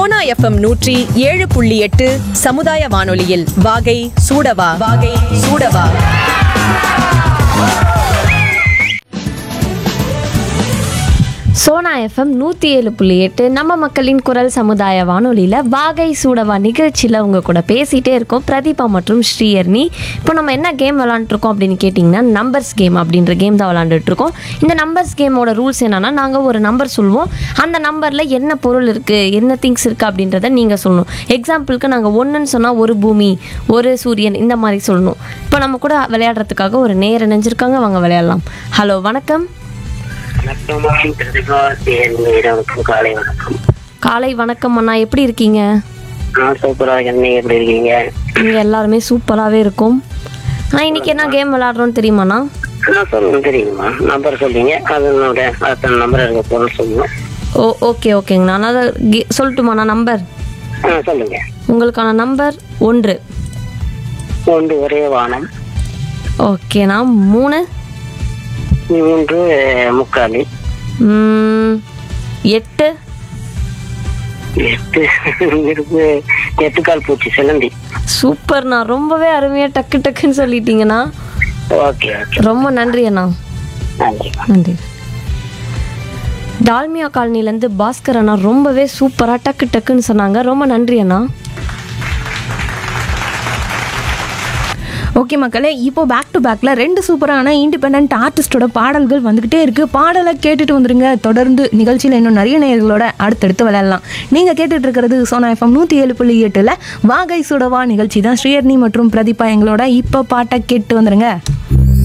Sona FM நூற்றி ஏழு புள்ளி எட்டு சமுதாய வானொலியில் வாகை சூடவா வாகை சூடவா சோனா எஃப்எம் நூற்றி ஏழு புள்ளி எட்டு நம்ம மக்களின் குரல் சமுதாய வானொலியில் வாகை சூடவா நிகழ்ச்சியில் உங்கள் கூட பேசிகிட்டே இருக்கோம் பிரதீபா மற்றும் ஸ்ரீயர்னி இப்போ நம்ம என்ன கேம் விளாண்டுருக்கோம் அப்படின்னு கேட்டிங்கன்னா நம்பர்ஸ் கேம் அப்படின்ற கேம் தான் விளாண்டுட்டு இருக்கோம் இந்த நம்பர்ஸ் கேமோட ரூல்ஸ் என்னன்னா நாங்கள் ஒரு நம்பர் சொல்லுவோம் அந்த நம்பரில் என்ன பொருள் இருக்குது என்ன திங்ஸ் இருக்குது அப்படின்றத நீங்கள் சொல்லணும் எக்ஸாம்பிளுக்கு நாங்கள் ஒன்றுன்னு சொன்னால் ஒரு பூமி ஒரு சூரியன் இந்த மாதிரி சொல்லணும் இப்போ நம்ம கூட விளையாடுறதுக்காக ஒரு நேர் இணைஞ்சிருக்காங்க வாங்க விளையாடலாம் ஹலோ வணக்கம் வணக்கம் பிரதிபா வணக்கம் காலை வணக்கம் காலை வணக்கம் அண்ணா எப்படி இருக்கீங்க நான் சூப்பராக இருக்கேன் நீங்க எப்படி இருக்கீங்க இங்கே எல்லாருமே சூப்பராகவே இருக்கும் ஆனால் இன்னைக்கு என்ன கேம் விளாட்றோன்னு தெரியுமாண்ணா நான் சொல்லுங்க தெரியுமா நம்பர் சொல்றீங்க அதனோட அத்தனை நம்பர் இருக்க பொருள் சொல்லுங்க ஓ ஓகே ஓகேங்கண்ணா நான் அதை கே- சொல்லட்டுமாண்ணா நம்பர் ஆ சொல்லுங்க உங்களுக்கான நம்பர் ஒன்று ஒன்று ஒரே வானம் ஓகேண்ணா மூணு மூன்று முக்காலி ம், எட்டு எட்டு இருக்கு எட்டு கால் பூச்சி சிலந்தி சூப்பர்ண்ணா ரொம்பவே அருமையாக டக்கு டக்குன்னு சொல்லிட்டீங்கண்ணா ஓகே ஓகே ரொம்ப நன்றி அண்ணா நன்றி நன்றி டால்மியா காலனிலேருந்து பாஸ்கர் அண்ணா ரொம்பவே சூப்பராக டக்கு டக்குன்னு சொன்னாங்க ரொம்ப நன்றி அண்ணா ஓகே மக்களே இப்போ பேக் டு பேக்கில் ரெண்டு சூப்பரான இண்டிபெண்ட் ஆர்டிஸ்டோட பாடல்கள் வந்துக்கிட்டே இருக்குது பாடலை கேட்டுட்டு வந்துருங்க தொடர்ந்து நிகழ்ச்சியில் இன்னும் நிறைய நேயர்களோட அடுத்தடுத்து விளையாடலாம் நீங்கள் கேட்டுட்டு இருக்கிறது சோனா எஃப்எம் நூற்றி ஏழு புள்ளி எட்டில் வாகை சுடவா நிகழ்ச்சி தான் ஸ்ரீயர்னி மற்றும் பிரதீபா எங்களோட இப்போ பாட்டை கேட்டு வந்துருங்க